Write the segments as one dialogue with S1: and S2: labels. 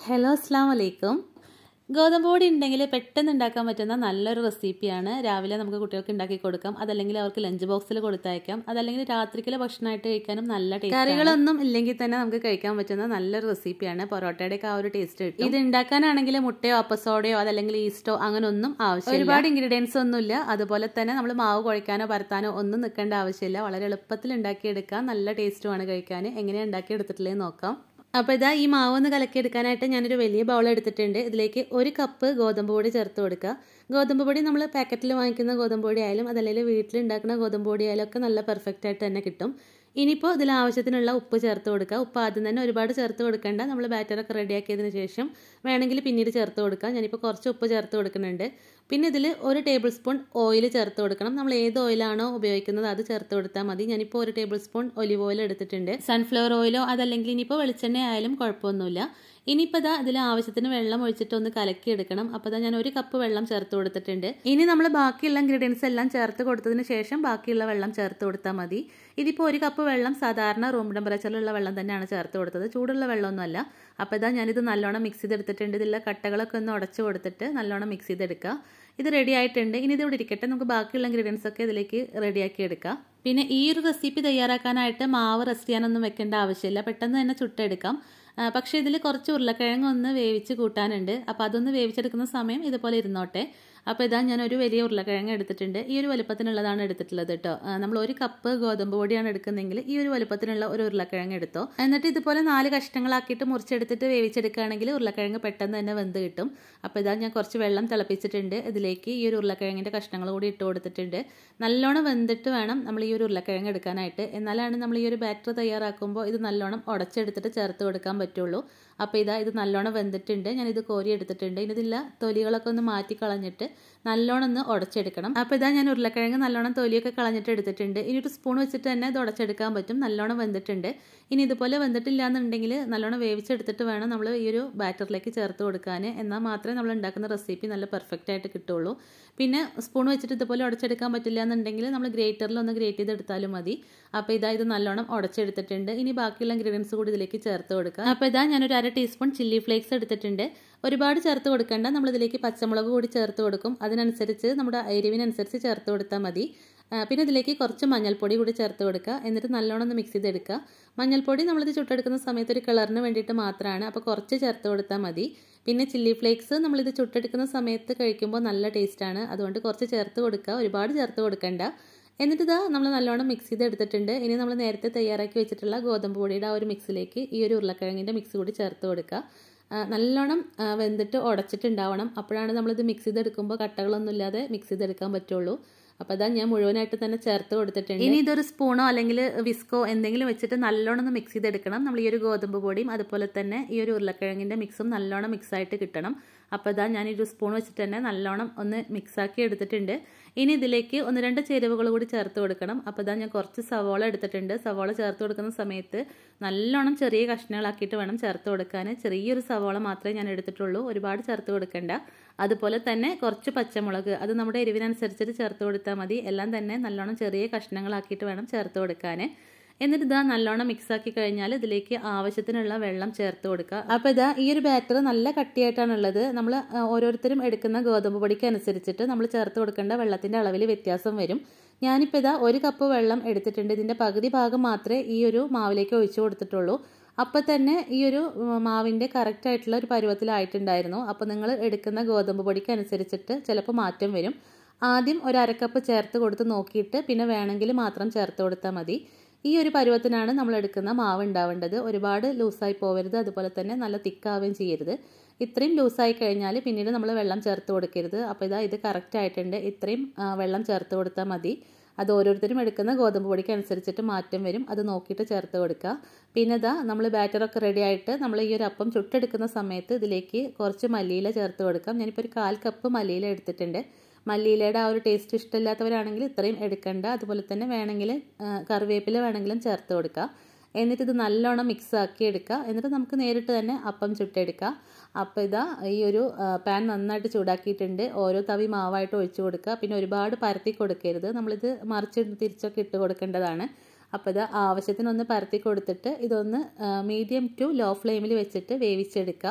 S1: hello അസ്സാം വലൈക്കും ഗോതമ്പ് പൊടി ഉണ്ടെങ്കിൽ പെട്ടെന്ന് ഉണ്ടാക്കാൻ പറ്റുന്ന നല്ലൊരു റെസിപ്പിയാണ് രാവിലെ നമുക്ക് കുട്ടികൾക്ക് ഉണ്ടാക്കി കൊടുക്കാം അതല്ലെങ്കിൽ അവർക്ക് ലഞ്ച് ബോക്സിൽ കൊടുത്തയക്കാം അതല്ലെങ്കിൽ രാത്രിക്കുള്ള ഭക്ഷണമായിട്ട് കഴിക്കാനും നല്ല ടേസ്റ്റ് കറികളൊന്നും ഇല്ലെങ്കിൽ തന്നെ നമുക്ക് കഴിക്കാൻ പറ്റുന്ന നല്ലൊരു റെസിപ്പിയാണ് പൊറോട്ടയുടെ ഒക്കെ ആ ഒരു ടേസ്റ്റ് കിട്ടും ഇത് ഉണ്ടാക്കാനാണെങ്കിൽ മുട്ടയോ അപ്പസോഡയോ അതല്ലെങ്കിൽ ഈസ്റ്റോ അങ്ങനെ ഒന്നും ആവശ്യം ഒരുപാട് ഇൻഗ്രീഡിയൻസ് ഒന്നുമില്ല അതുപോലെ തന്നെ നമ്മൾ മാവ് കുഴക്കാനോ പരത്താനോ ഒന്നും നിൽക്കേണ്ട ആവശ്യമില്ല വളരെ എളുപ്പത്തിൽ ഉണ്ടാക്കിയെടുക്കാം നല്ല ടേസ്റ്റുമാണ് കഴിക്കാൻ എങ്ങനെയാണ് ഉണ്ടാക്കിയെടുത്തിട്ടില്ലേ നോക്കാം അപ്പോൾ ഇതാ ഈ മാവ് ഒന്ന് കലക്കിയെടുക്കാനായിട്ട് ഞാനൊരു വലിയ ബൗൾ എടുത്തിട്ടുണ്ട് ഇതിലേക്ക് ഒരു കപ്പ് ഗോതമ്പ് പൊടി ചേർത്ത് കൊടുക്കുക ഗോതമ്പ് പൊടി നമ്മൾ പാക്കറ്റിൽ വാങ്ങിക്കുന്ന ഗോതമ്പ് പൊടി ആയാലും അതല്ലെങ്കിൽ വീട്ടിലുണ്ടാക്കുന്ന ഗോതമ്പ് പൊടി ആയാലും ഒക്കെ നല്ല പെർഫെക്റ്റ് ആയിട്ട് തന്നെ കിട്ടും ഇനിയിപ്പോൾ ഇതിൽ ആവശ്യത്തിനുള്ള ഉപ്പ് ചേർത്ത് കൊടുക്കുക ഉപ്പ് ആദ്യം തന്നെ ഒരുപാട് ചേർത്ത് കൊടുക്കേണ്ട നമ്മൾ ബാറ്ററൊക്കെ റെഡിയാക്കിയതിന് ശേഷം വേണമെങ്കിൽ പിന്നീട് ചേർത്ത് കൊടുക്കാം ഞാനിപ്പോൾ കുറച്ച് ഉപ്പ് ചേർത്ത് കൊടുക്കുന്നുണ്ട് പിന്നെ ഇതിൽ ഒരു ടേബിൾ സ്പൂൺ ഓയിൽ ചേർത്ത് കൊടുക്കണം നമ്മൾ ഏത് ഓയിലാണോ ഉപയോഗിക്കുന്നത് അത് ചേർത്ത് കൊടുത്താൽ മതി ഞാനിപ്പോൾ ഒരു ടേബിൾ സ്പൂൺ ഒലിവ് ഓയിൽ എടുത്തിട്ടുണ്ട് സൺഫ്ലവർ ഓയിലോ അതല്ലെങ്കിൽ ഇനിയിപ്പോൾ വെളിച്ചെണ്ണ ആയാലും കുഴപ്പമൊന്നുമില്ല ഇനിയിപ്പോൾ ഇതാ ഇതിൽ ആവശ്യത്തിന് വെള്ളം ഒഴിച്ചിട്ട് ഒന്ന് കലക്കി എടുക്കണം അപ്പോൾ ഇതാ ഞാൻ ഒരു കപ്പ് വെള്ളം ചേർത്ത് കൊടുത്തിട്ടുണ്ട് ഇനി നമ്മൾ ബാക്കിയുള്ള ഇൻഗ്രീഡിയൻസ് എല്ലാം ചേർത്ത് കൊടുത്തതിന് ശേഷം ബാക്കിയുള്ള വെള്ളം ചേർത്ത് കൊടുത്താൽ മതി ഇതിപ്പോൾ ഒരു കപ്പ് വെള്ളം സാധാരണ റൂം ടെമ്പറേച്ചറിലുള്ള വെള്ളം തന്നെയാണ് ചേർത്ത് കൊടുത്തത് ചൂടുള്ള വെള്ളമൊന്നുമല്ല അപ്പോൾ ഇതാ ഞാനിത് നല്ലോണം മിക്സ് ചെയ്തെടുത്തിട്ടുണ്ട് ഇതിലെ കട്ടകളൊക്കെ ഒന്ന് ഉടച്ചു കൊടുത്തിട്ട് നല്ലോണം മിക്സ് ചെയ്തെടുക്കുക ഇത് റെഡി ആയിട്ടുണ്ട് ഇനി ഇത് ഇവിടെ ഇരിക്കട്ടെ നമുക്ക് ബാക്കിയുള്ള ഇൻഗ്രീഡിയൻസ് ഒക്കെ ഇതിലേക്ക് റെഡിയാക്കി എടുക്കാം പിന്നെ ഈ ഒരു റെസിപ്പി തയ്യാറാക്കാനായിട്ട് മാവ് റെസ്റ്റ് ചെയ്യാനൊന്നും വെക്കേണ്ട ആവശ്യമില്ല പെട്ടെന്ന് തന്നെ ചുട്ടെടുക്കാം പക്ഷേ ഇതിൽ കുറച്ച് ഉരുളക്കിഴങ്ങ് ഒന്ന് വേവിച്ച് കൂട്ടാനുണ്ട് അപ്പോൾ അതൊന്ന് വേവിച്ചെടുക്കുന്ന സമയം ഇതുപോലെ ഇരുന്നോട്ടെ അപ്പോൾ ഇതാ ഞാൻ ഒരു വലിയ ഉരുളക്കിഴങ്ങ് എടുത്തിട്ടുണ്ട് ഈ ഒരു വലുപ്പത്തിനുള്ളതാണ് എടുത്തിട്ടുള്ളത് കേട്ടോ നമ്മൾ ഒരു കപ്പ് ഗോതമ്പ് പൊടിയാണ് എടുക്കുന്നതെങ്കിൽ ഈ ഒരു വലുപ്പത്തിനുള്ള ഒരു ഉരുളക്കിഴങ്ങ് എടുത്തോ എന്നിട്ട് ഇതുപോലെ നാല് കഷ്ണങ്ങളാക്കിയിട്ട് മുറിച്ചെടുത്തിട്ട് വേവിച്ചെടുക്കുകയാണെങ്കിൽ ഉരുളക്കിഴങ്ങ് പെട്ടെന്ന് തന്നെ വെന്ത് കിട്ടും അപ്പോൾ ഇതാ ഞാൻ കുറച്ച് വെള്ളം തിളപ്പിച്ചിട്ടുണ്ട് ഇതിലേക്ക് ഈ ഒരു ഉരുളക്കിഴങ്ങിൻ്റെ കഷ്ണങ്ങൾ കൂടി ഇട്ട് കൊടുത്തിട്ടുണ്ട് നല്ലോണം വെന്തിട്ട് വേണം നമ്മൾ ഈ ഒരു ഉരുളക്കിഴങ്ങ് എടുക്കാനായിട്ട് എന്നാലാണ് നമ്മൾ ഈ ഒരു ബാറ്റർ തയ്യാറാക്കുമ്പോൾ ഇത് നല്ലോണം ഉടച്ചെടുത്തിട്ട് ചേർത്ത് കൊടുക്കാൻ പറ്റുള്ളൂ അപ്പോൾ ഇതാ ഇത് നല്ലോണം വെന്തിട്ടുണ്ട് ഞാൻ ഇത് കോരി എടുത്തിട്ടുണ്ട് ഇതില്ല തൊലികളൊക്കെ ഒന്ന് മാറ്റി കളഞ്ഞിട്ട് നല്ലോണം ഒന്ന് ഉടച്ചെടുക്കണം അപ്പോൾ ഇതാ ഞാൻ ഉരുളക്കിഴങ്ങ് നല്ലോണം തൊലിയൊക്കെ കളഞ്ഞിട്ട് എടുത്തിട്ടുണ്ട് ഇനി ഒരു സ്പൂൺ വെച്ചിട്ട് തന്നെ ഇത് ഉടച്ചെടുക്കാൻ പറ്റും നല്ലോണം വെന്തിട്ടുണ്ട് ഇനി ഇതുപോലെ വെന്തിട്ടില്ല എന്നുണ്ടെങ്കിൽ നല്ലോണം വേവിച്ചെടുത്തിട്ട് വേണം നമ്മൾ ഈ ഒരു ബാറ്ററിലേക്ക് ചേർത്ത് കൊടുക്കാൻ എന്നാൽ മാത്രമേ നമ്മൾ ഉണ്ടാക്കുന്ന റെസിപ്പി നല്ല പെർഫെക്റ്റ് ആയിട്ട് കിട്ടുള്ളൂ പിന്നെ സ്പൂൺ വെച്ചിട്ട് ഇതുപോലെ ഉടച്ചെടുക്കാൻ പറ്റില്ല എന്നുണ്ടെങ്കിൽ നമ്മൾ ഗ്രേറ്ററിൽ ഒന്ന് ഗ്രേറ്റ് ചെയ്തെടുത്താലും മതി അപ്പോൾ ഇതാ ഇത് നല്ലോണം ഉടച്ചെടുത്തിട്ടുണ്ട് ഇനി ബാക്കിയുള്ള ഇൻഗ്രീഡിയൻസ് കൂടി ഇതിലേക്ക് ചേർത്ത് കൊടുക്കുക അപ്പോൾ ഇതാ ഞാനൊരു അര ടീസ്പൂൺ ചില്ലി ഫ്ലേക്സ് എടുത്തിട്ടുണ്ട് ഒരുപാട് ചേർത്ത് കൊടുക്കേണ്ട നമ്മളിതിലേക്ക് പച്ചമുളക് കൂടി ചേർത്ത് കൊടുക്കും അതിനനുസരിച്ച് നമ്മുടെ എരിവിനനുസരിച്ച് ചേർത്ത് കൊടുത്താൽ മതി പിന്നെ ഇതിലേക്ക് കുറച്ച് മഞ്ഞൾപ്പൊടി കൂടി ചേർത്ത് കൊടുക്കുക എന്നിട്ട് നല്ലോണം ഒന്ന് മിക്സ് ചെയ്തെടുക്കുക മഞ്ഞൾപ്പൊടി നമ്മളിത് ചുട്ടെടുക്കുന്ന സമയത്ത് ഒരു കളറിന് വേണ്ടിയിട്ട് മാത്രമാണ് അപ്പോൾ കുറച്ച് ചേർത്ത് കൊടുത്താൽ മതി പിന്നെ ചില്ലി ഫ്ലേക്സ് നമ്മളിത് ചുട്ടെടുക്കുന്ന സമയത്ത് കഴിക്കുമ്പോൾ നല്ല ടേസ്റ്റാണ് അതുകൊണ്ട് കുറച്ച് ചേർത്ത് കൊടുക്കുക ഒരുപാട് ചേർത്ത് കൊടുക്കണ്ട എന്നിട്ട് ഇതാ നമ്മൾ നല്ലോണം മിക്സ് ചെയ്ത് എടുത്തിട്ടുണ്ട് ഇനി നമ്മൾ നേരത്തെ തയ്യാറാക്കി വെച്ചിട്ടുള്ള ഗോതമ്പ് പൊടിയുടെ ആ ഒരു മിക്സിലേക്ക് ഈ ഒരു ഉരുളക്കിഴങ്ങിൻ്റെ മിക്സ് കൂടി ചേർത്ത് കൊടുക്കുക നല്ലോണം വെന്തിട്ട് ഉടച്ചിട്ടുണ്ടാവണം അപ്പോഴാണ് നമ്മളിത് മിക്സ് ചെയ്തെടുക്കുമ്പോൾ കട്ടകളൊന്നും ഇല്ലാതെ മിക്സ് ചെയ്തെടുക്കാൻ പറ്റുള്ളൂ അപ്പോൾ അതാ ഞാൻ മുഴുവനായിട്ട് തന്നെ ചേർത്ത് കൊടുത്തിട്ടുണ്ട് ഇനി ഇതൊരു സ്പൂണോ അല്ലെങ്കിൽ വിസ്കോ എന്തെങ്കിലും വെച്ചിട്ട് നല്ലോണം ഒന്ന് മിക്സ് ചെയ്തെടുക്കണം നമ്മൾ ഈ ഒരു ഗോതമ്പ് പൊടിയും അതുപോലെ തന്നെ ഈ ഒരു ഉരുളക്കിഴങ്ങിൻ്റെ മിക്സും നല്ലോണം മിക്സായിട്ട് കിട്ടണം അപ്പോൾ ഇതാ ഞാൻ ഒരു സ്പൂൺ വെച്ചിട്ട് തന്നെ നല്ലോണം ഒന്ന് മിക്സാക്കി എടുത്തിട്ടുണ്ട് ഇനി ഇതിലേക്ക് ഒന്ന് രണ്ട് ചേരുവകൾ കൂടി ചേർത്ത് കൊടുക്കണം അപ്പോൾ ഇതാ ഞാൻ കുറച്ച് സവോള എടുത്തിട്ടുണ്ട് സവോള ചേർത്ത് കൊടുക്കുന്ന സമയത്ത് നല്ലോണം ചെറിയ കഷ്ണങ്ങളാക്കിയിട്ട് വേണം ചേർത്ത് കൊടുക്കാൻ ചെറിയൊരു സവോള മാത്രമേ ഞാൻ എടുത്തിട്ടുള്ളൂ ഒരുപാട് ചേർത്ത് കൊടുക്കണ്ട അതുപോലെ തന്നെ കുറച്ച് പച്ചമുളക് അത് നമ്മുടെ എരിവിനനുസരിച്ചിട്ട് ചേർത്ത് കൊടുത്താൽ മതി എല്ലാം തന്നെ നല്ലോണം ചെറിയ കഷ്ണങ്ങളാക്കിയിട്ട് വേണം ചേർത്ത് കൊടുക്കാൻ എന്നിട്ട് ഇതാ നല്ലോണം മിക്സ് ആക്കി കഴിഞ്ഞാൽ ഇതിലേക്ക് ആവശ്യത്തിനുള്ള വെള്ളം ചേർത്ത് കൊടുക്കുക അപ്പോൾ ഇതാ ഈ ഒരു ബാറ്റർ നല്ല കട്ടിയായിട്ടാണുള്ളത് നമ്മൾ ഓരോരുത്തരും എടുക്കുന്ന ഗോതമ്പ് പൊടിക്ക് അനുസരിച്ചിട്ട് നമ്മൾ ചേർത്ത് കൊടുക്കേണ്ട വെള്ളത്തിൻ്റെ അളവിൽ വ്യത്യാസം വരും ഞാനിപ്പോൾ ഇതാ ഒരു കപ്പ് വെള്ളം എടുത്തിട്ടുണ്ട് ഇതിൻ്റെ പകുതി ഭാഗം മാത്രമേ ഈ ഒരു മാവിലേക്ക് ഒഴിച്ചു കൊടുത്തിട്ടുള്ളൂ അപ്പോൾ തന്നെ ഈ ഒരു മാവിൻ്റെ കറക്റ്റ് ആയിട്ടുള്ള ഒരു പരുവത്തിലായിട്ടുണ്ടായിരുന്നു അപ്പോൾ നിങ്ങൾ എടുക്കുന്ന ഗോതമ്പ് പൊടിക്ക് അനുസരിച്ചിട്ട് ചിലപ്പോൾ മാറ്റം വരും ആദ്യം ഒരു അരക്കപ്പ് ചേർത്ത് കൊടുത്ത് നോക്കിയിട്ട് പിന്നെ വേണമെങ്കിൽ മാത്രം ചേർത്ത് കൊടുത്താൽ മതി ഈ ഒരു പരുവത്തിനാണ് നമ്മൾ എടുക്കുന്ന മാവ് ഉണ്ടാവേണ്ടത് ഒരുപാട് ലൂസായി പോകരുത് അതുപോലെ തന്നെ നല്ല തിക്കാവുകയും ചെയ്യരുത് ഇത്രയും ലൂസായി കഴിഞ്ഞാൽ പിന്നീട് നമ്മൾ വെള്ളം ചേർത്ത് കൊടുക്കരുത് അപ്പോൾ ഇതാ ഇത് കറക്റ്റ് ആയിട്ടുണ്ട് ഇത്രയും വെള്ളം ചേർത്ത് കൊടുത്താൽ മതി അത് ഓരോരുത്തരും എടുക്കുന്ന ഗോതമ്പ് പൊടിക്ക് അനുസരിച്ചിട്ട് മാറ്റം വരും അത് നോക്കിയിട്ട് ചേർത്ത് കൊടുക്കുക പിന്നെ ഇതാ നമ്മൾ ബാറ്ററൊക്കെ റെഡി ആയിട്ട് നമ്മൾ ഈ ഒരു അപ്പം ചുട്ടെടുക്കുന്ന സമയത്ത് ഇതിലേക്ക് കുറച്ച് മല്ലിയില ചേർത്ത് കൊടുക്കാം ഞാനിപ്പോൾ ഒരു കാൽ കപ്പ് മല്ലിയില എടുത്തിട്ടുണ്ട് മല്ലിയിലയുടെ ആ ഒരു ടേസ്റ്റ് ഇഷ്ടമില്ലാത്തവരാണെങ്കിൽ ഇത്രയും എടുക്കണ്ട അതുപോലെ തന്നെ വേണമെങ്കിൽ കറിവേപ്പില വേണമെങ്കിലും ചേർത്ത് കൊടുക്കുക എന്നിട്ട് ഇത് നല്ലോണം മിക്സ് ആക്കി എടുക്കുക എന്നിട്ട് നമുക്ക് നേരിട്ട് തന്നെ അപ്പം ചുട്ടെടുക്കുക അപ്പോൾ ഇതാ ഈ ഒരു പാൻ നന്നായിട്ട് ചൂടാക്കിയിട്ടുണ്ട് ഓരോ തവി മാവായിട്ട് ഒഴിച്ചു കൊടുക്കുക പിന്നെ ഒരുപാട് പരത്തി കൊടുക്കരുത് നമ്മളിത് മറിച്ച് തിരിച്ചൊക്കെ ഇട്ട് കൊടുക്കേണ്ടതാണ് അപ്പോൾ ഇത് ആവശ്യത്തിനൊന്ന് പരത്തി കൊടുത്തിട്ട് ഇതൊന്ന് മീഡിയം ടു ലോ ഫ്ലെയിമിൽ വെച്ചിട്ട് വേവിച്ചെടുക്കുക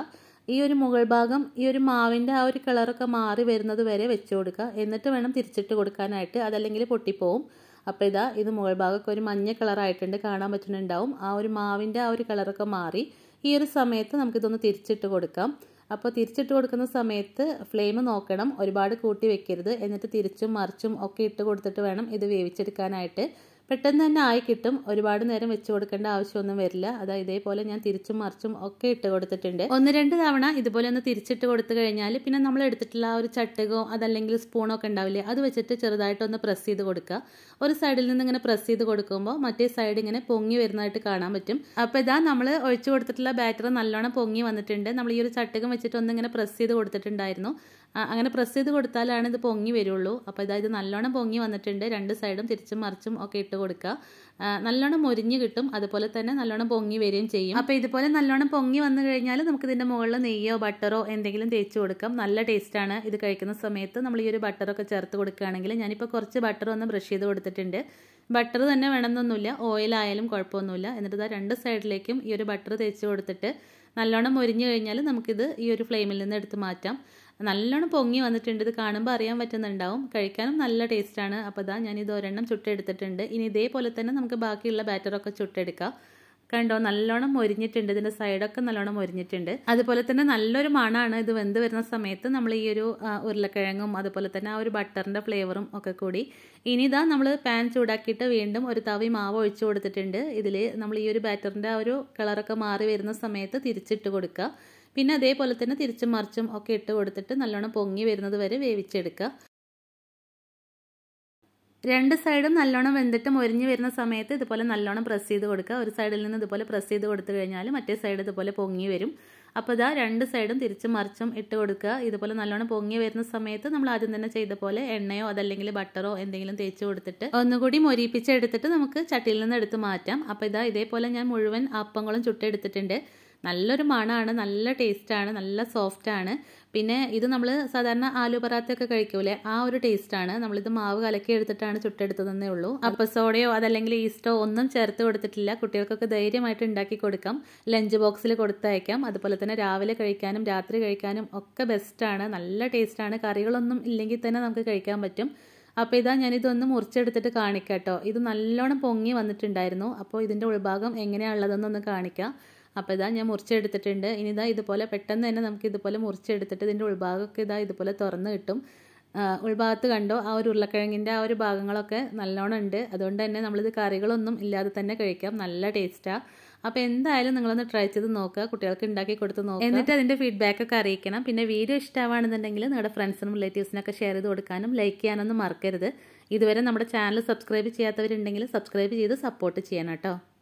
S1: ഈ ഒരു മുകൾ ഭാഗം ഈ ഒരു മാവിൻ്റെ ആ ഒരു കളറൊക്കെ മാറി വരുന്നത് വരെ വെച്ച് കൊടുക്കുക എന്നിട്ട് വേണം തിരിച്ചിട്ട് കൊടുക്കാനായിട്ട് അതല്ലെങ്കിൽ പൊട്ടിപ്പോവും അപ്പോൾ ഇതാ ഇത് മുകൾ ഭാഗമൊക്കെ ഒരു മഞ്ഞ കളറായിട്ടുണ്ട് കാണാൻ പറ്റുന്നുണ്ടാവും ആ ഒരു മാവിൻ്റെ ആ ഒരു കളറൊക്കെ മാറി ഈ ഒരു സമയത്ത് നമുക്കിതൊന്ന് തിരിച്ചിട്ട് കൊടുക്കാം അപ്പോൾ തിരിച്ചിട്ട് കൊടുക്കുന്ന സമയത്ത് ഫ്ലെയിം നോക്കണം ഒരുപാട് കൂട്ടി വെക്കരുത് എന്നിട്ട് തിരിച്ചും മറിച്ചും ഒക്കെ ഇട്ട് കൊടുത്തിട്ട് വേണം ഇത് വേവിച്ചെടുക്കാനായിട്ട് പെട്ടെന്ന് തന്നെ ആയി കിട്ടും ഒരുപാട് നേരം വെച്ച് കൊടുക്കേണ്ട ആവശ്യമൊന്നും വരില്ല അതാ ഇതേപോലെ ഞാൻ തിരിച്ചും മറിച്ചും ഒക്കെ ഇട്ട് കൊടുത്തിട്ടുണ്ട് ഒന്ന് രണ്ട് തവണ ഇതുപോലെ ഒന്ന് തിരിച്ചിട്ട് കൊടുത്തു കഴിഞ്ഞാൽ പിന്നെ നമ്മൾ എടുത്തിട്ടുള്ള ആ ഒരു ചട്ടകോ അതല്ലെങ്കിൽ സ്പൂണോ ഒക്കെ ഉണ്ടാവില്ലേ അത് വെച്ചിട്ട് ചെറുതായിട്ടൊന്ന് പ്രസ് ചെയ്ത് കൊടുക്കുക ഒരു സൈഡിൽ നിന്ന് ഇങ്ങനെ പ്രസ് ചെയ്ത് കൊടുക്കുമ്പോൾ മറ്റേ സൈഡ് ഇങ്ങനെ പൊങ്ങി വരുന്നതായിട്ട് കാണാൻ പറ്റും അപ്പോൾ ഇതാ നമ്മൾ ഒഴിച്ചു കൊടുത്തിട്ടുള്ള ബാറ്റർ നല്ലോണം പൊങ്ങി വന്നിട്ടുണ്ട് നമ്മൾ ഈ ഒരു ചട്ടകം വെച്ചിട്ട് ഒന്ന് ഇങ്ങനെ പ്രസ് ചെയ്ത് കൊടുത്തിട്ടുണ്ടായിരുന്നു അങ്ങനെ പ്രസ് ചെയ്ത് കൊടുത്താലാണ് ഇത് പൊങ്ങി വരുള്ളൂ അപ്പോൾ ഇതാ ഇത് നല്ലോണം പൊങ്ങി വന്നിട്ടുണ്ട് രണ്ട് സൈഡും തിരിച്ചും മറിച്ചും ഒക്കെ ഇട്ട് കൊടുക്കുക നല്ലോണം മൊരിഞ്ഞ് കിട്ടും അതുപോലെ തന്നെ നല്ലോണം പൊങ്ങി വരികയും ചെയ്യും അപ്പോൾ ഇതുപോലെ നല്ലോണം പൊങ്ങി വന്നു കഴിഞ്ഞാൽ നമുക്ക് ഇതിൻ്റെ മുകളിൽ നെയ്യോ ബട്ടറോ എന്തെങ്കിലും തേച്ച് കൊടുക്കാം നല്ല ടേസ്റ്റാണ് ഇത് കഴിക്കുന്ന സമയത്ത് നമ്മൾ ഈ ഒരു ബട്ടറൊക്കെ ചേർത്ത് കൊടുക്കുകയാണെങ്കിൽ ഞാനിപ്പോൾ കുറച്ച് ബട്ടർ ഒന്ന് ബ്രഷ് ചെയ്ത് കൊടുത്തിട്ടുണ്ട് ബട്ടർ തന്നെ വേണമെന്നൊന്നുമില്ല ഓയിലായാലും കുഴപ്പമൊന്നുമില്ല എന്നിട്ട് ഇതാ രണ്ട് സൈഡിലേക്കും ഈ ഒരു ബട്ടർ തേച്ച് കൊടുത്തിട്ട് നല്ലോണം മൊരിഞ്ഞു കഴിഞ്ഞാൽ നമുക്കിത് ഈ ഒരു ഫ്ലെയിമിൽ നിന്ന് എടുത്ത് മാറ്റാം നല്ലോണം പൊങ്ങി വന്നിട്ടുണ്ട് ഇത് കാണുമ്പോൾ അറിയാൻ പറ്റുന്നുണ്ടാവും കഴിക്കാനും നല്ല ടേസ്റ്റാണ് അപ്പോൾ ഇതാ ഞാനിത് ഒരെണ്ണം ചുട്ടെടുത്തിട്ടുണ്ട് ഇനി ഇതേപോലെ തന്നെ നമുക്ക് ബാക്കിയുള്ള ബാറ്ററൊക്കെ ചുട്ടെടുക്കാം കണ്ടോ നല്ലോണം മൊരിഞ്ഞിട്ടുണ്ട് ഇതിൻ്റെ സൈഡൊക്കെ നല്ലോണം മൊരിഞ്ഞിട്ടുണ്ട് അതുപോലെ തന്നെ നല്ലൊരു മണമാണ് ഇത് വെന്ത് വരുന്ന സമയത്ത് നമ്മൾ ഈ ഒരു ഉരുളക്കിഴങ്ങും അതുപോലെ തന്നെ ആ ഒരു ബട്ടറിൻ്റെ ഫ്ലേവറും ഒക്കെ കൂടി ഇനി ഇതാ നമ്മൾ പാൻ ചൂടാക്കിയിട്ട് വീണ്ടും ഒരു തവി മാവ് ഒഴിച്ചു കൊടുത്തിട്ടുണ്ട് ഇതിൽ നമ്മൾ ഈ ഒരു ബാറ്ററിൻ്റെ ആ ഒരു കളറൊക്കെ മാറി വരുന്ന സമയത്ത് തിരിച്ചിട്ട് കൊടുക്കുക പിന്നെ അതേപോലെ തന്നെ തിരിച്ചും മറിച്ചും ഒക്കെ ഇട്ട് കൊടുത്തിട്ട് നല്ലോണം പൊങ്ങി വരുന്നത് വരെ വേവിച്ചെടുക്കുക രണ്ട് സൈഡും നല്ലോണം വെന്തിട്ട് മൊരിഞ്ഞ് വരുന്ന സമയത്ത് ഇതുപോലെ നല്ലോണം പ്രസ് ചെയ്ത് കൊടുക്കുക ഒരു സൈഡിൽ നിന്ന് ഇതുപോലെ പ്രസ് ചെയ്ത് കൊടുത്തു കഴിഞ്ഞാൽ മറ്റേ സൈഡ് ഇതുപോലെ പൊങ്ങി വരും അപ്പോൾ ഇതാ രണ്ട് സൈഡും തിരിച്ചും മറിച്ചും ഇട്ട് കൊടുക്കുക ഇതുപോലെ നല്ലോണം പൊങ്ങി വരുന്ന സമയത്ത് നമ്മൾ ആദ്യം തന്നെ ചെയ്ത പോലെ എണ്ണയോ അതല്ലെങ്കിൽ ബട്ടറോ എന്തെങ്കിലും തേച്ച് കൊടുത്തിട്ട് ഒന്നുകൂടി മൊരിപ്പിച്ചെടുത്തിട്ട് നമുക്ക് ചട്ടിയിൽ നിന്ന് എടുത്ത് മാറ്റാം അപ്പോൾ ഇതാ ഇതേപോലെ ഞാൻ മുഴുവൻ അപ്പങ്ങളും ചുട്ടെടുത്തിട്ടുണ്ട് നല്ലൊരു മണമാണ് നല്ല ടേസ്റ്റാണ് നല്ല സോഫ്റ്റാണ് പിന്നെ ഇത് നമ്മൾ സാധാരണ ആലു പറാത്തൊക്കെ കഴിക്കൂലേ ആ ഒരു ടേസ്റ്റാണ് നമ്മളിത് മാവ് കലക്കി എടുത്തിട്ടാണ് ചുട്ടെടുത്തതെന്നേ ഉള്ളൂ അപ്പോൾ സോഡയോ അതല്ലെങ്കിൽ ഈസ്റ്റോ ഒന്നും ചേർത്ത് കൊടുത്തിട്ടില്ല കുട്ടികൾക്കൊക്കെ ധൈര്യമായിട്ട് ഉണ്ടാക്കി കൊടുക്കാം ലഞ്ച് ബോക്സിൽ കൊടുത്തയക്കാം അതുപോലെ തന്നെ രാവിലെ കഴിക്കാനും രാത്രി കഴിക്കാനും ഒക്കെ ബെസ്റ്റാണ് നല്ല ടേസ്റ്റാണ് കറികളൊന്നും ഇല്ലെങ്കിൽ തന്നെ നമുക്ക് കഴിക്കാൻ പറ്റും അപ്പോൾ ഇതാ ഞാനിതൊന്ന് മുറിച്ചെടുത്തിട്ട് കാണിക്കാം കേട്ടോ ഇത് നല്ലോണം പൊങ്ങി വന്നിട്ടുണ്ടായിരുന്നു അപ്പോൾ ഇതിൻ്റെ ഉൾഭാഗം എങ്ങനെയാണുള്ളതെന്നൊന്ന് കാണിക്കാം അപ്പോൾ ഇതാ ഞാൻ മുറിച്ചെടുത്തിട്ടുണ്ട് ഇനി ഇതാ ഇതുപോലെ പെട്ടെന്ന് തന്നെ നമുക്ക് ഇതുപോലെ മുറിച്ചെടുത്തിട്ട് ഇതിൻ്റെ ഉൾഭാഗമൊക്കെ ഇതാ ഇതുപോലെ തുറന്ന് കിട്ടും ഉൾഭാഗത്ത് കണ്ടോ ആ ഒരു ഉരുളക്കിഴങ്ങിൻ്റെ ആ ഒരു ഭാഗങ്ങളൊക്കെ നല്ലോണം ഉണ്ട് അതുകൊണ്ട് തന്നെ നമ്മളിത് കറികളൊന്നും ഇല്ലാതെ തന്നെ കഴിക്കാം നല്ല ടേസ്റ്റാണ് അപ്പോൾ എന്തായാലും നിങ്ങളൊന്ന് ട്രൈ ചെയ്ത് നോക്കുക കുട്ടികൾക്ക് ഉണ്ടാക്കി കൊടുത്ത് നോക്കുക എന്നിട്ട് അതിൻ്റെ ഫീഡ്ബാക്ക് ഒക്കെ അറിയിക്കണം പിന്നെ വീഡിയോ ഇഷ്ടമാണെന്നുണ്ടെങ്കിൽ നിങ്ങളുടെ ഫ്രണ്ട്സിനും റിലേറ്റീവ്സിനൊക്കെ ഷെയർ ചെയ്ത് കൊടുക്കാനും ലൈക്ക് ചെയ്യാനൊന്നും മറക്കരുത് ഇതുവരെ നമ്മുടെ ചാനൽ സബ്സ്ക്രൈബ് ചെയ്യാത്തവരുണ്ടെങ്കിൽ സബ്സ്ക്രൈബ് ചെയ്ത് സപ്പോർട്ട് ചെയ്യണം കേട്ടോ